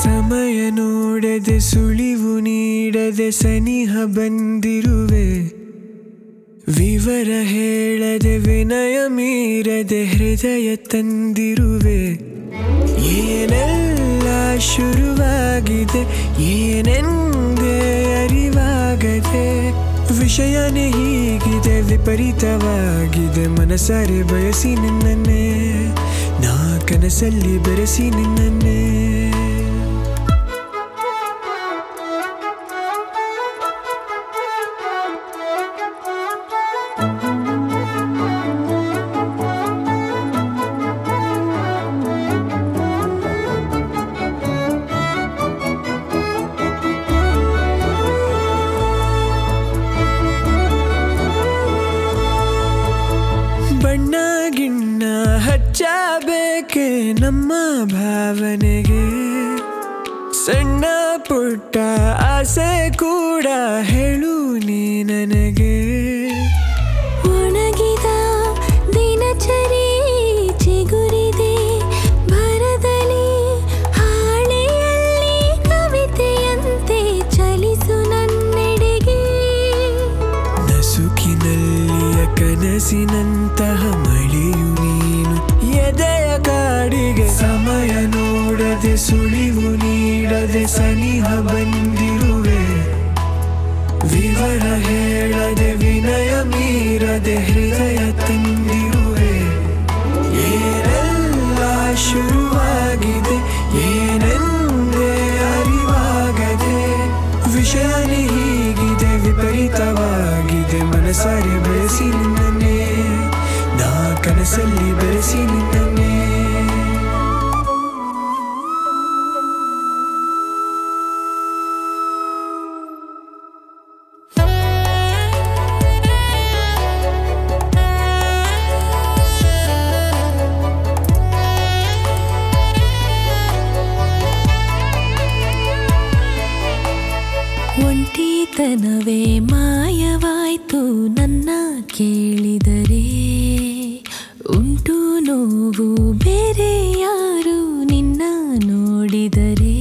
ಸಮಯ ನೋಡದೆ ಸುಳಿವು ನೀಡದೆ ಸನಿಹ ಬಂದಿರುವೆ ವಿವರ ಹೇಳದೆ ವಿನಯ ಮೀರದೆ ಹೃದಯ ತಂದಿರುವೆ ಏನೆಲ್ಲ ಶುರುವಾಗಿದೆ ಏನೆಂದೇ ಅರಿವಾಗದೆ ವಿಷಯನೇ ಹೀಗಿದೆ ವಿಪರೀತವಾಗಿದೆ ಮನಸಾರೆ ಬಯಸಿ ನಿನ್ನನ್ನೇ ನಾ ಕನಸಲ್ಲಿ ಬೆರೆಸಿ ನಿನ್ನನ್ನೇ ಬಣ್ಣ ಗಿಣ್ಣ ಹಚ್ಚಬೇಕೆ ನಮ್ಮ ಭಾವನೆಗೆ ಸಣ್ಣ ಪುಟ್ಟ ಆಸೆ ಕೂಡ ಹೇಳು ನೀ ನನಗೆ ಒಣಗಿದ ದಿನಚರಿ ಚಿಗುರಿದೆ ಭರದಲ್ಲಿ ಹಾಳೆಯಲ್ಲಿ ಕವಿತೆಯಂತೆ ಚಲಿಸು ನನ್ನೆಡೆಗೆ ನಸುಕಿನಲ್ಲಿಯ ಕನಸಿನಂತಹ ಮಳೆಯು ನೀನು ಎದೆಯ ಕಾಡಿಗೆ ಸಮಯ ನೋಡದೆ ಸುಳಿವು ನೀಡದೆ ಸನಿಹ ಬಂದಿರುವೆ ವಿವರ ಹೇಳದೆ ವಿನಯ ಮೀರದೆ ಹೃದಯ ತಂದಿರುವೆ ಏನೆಲ್ಲ ಶುರುವಾಗಿದೆ ಏನೆಂದೇ ಅರಿವಾಗದೆ ವಿಷಯನೇ ಹೀಗಿದೆ ವಿಪರೀತವಾಗಿದೆ ಮನಸಾರೆ ಬೆಳೆಸಿ ನಿನ್ನನ್ನೇ ನಾ ಕನಸಲ್ಲಿ ಬೆರೆಸಿ ನಿನ್ನನ್ನೇ ಒಂಟಿತನವೇ ಮಾಯವಾಯ್ತು ನನ್ನ ಕೇಳಿದರೆ ಉಂಟು ನೋವು ಬೇರೆ ಯಾರು ನಿನ್ನ ನೋಡಿದರೆ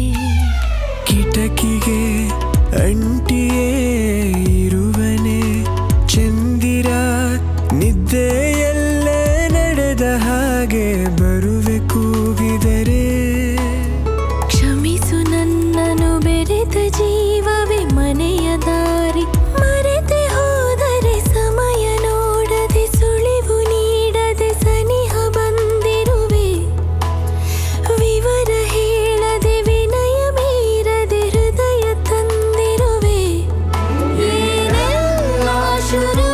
ಕಿಟಕಿಗೆ ಅಂಟಿಯೇ ಇರುವನೆ ಚಂದಿರ ನಿದ್ದೆಯಲ್ಲೇ ನಡೆದ ಹಾಗೆ ಬರುವೆ ಕೂಗಿದರೆ ಕ್ಷಮಿಸು ನನ್ನನು ಬೆರೆತ ಜೀವವೇ ಮನೆಯ ದಾರಿ ಮರೆತೆ ಹೋದರೆ ಸಮಯ ನೋಡದೆ ಸುಳಿವು ನೀಡದೆ ಸನಿಹ ಬಂದಿರುವೆ ವಿವರ ಹೇಳದೆ ವಿನಯ ಮೀರದೆ ಹೃದಯ ತಂದಿರುವೆ ಏನೆಲ್ಲ ಶುರು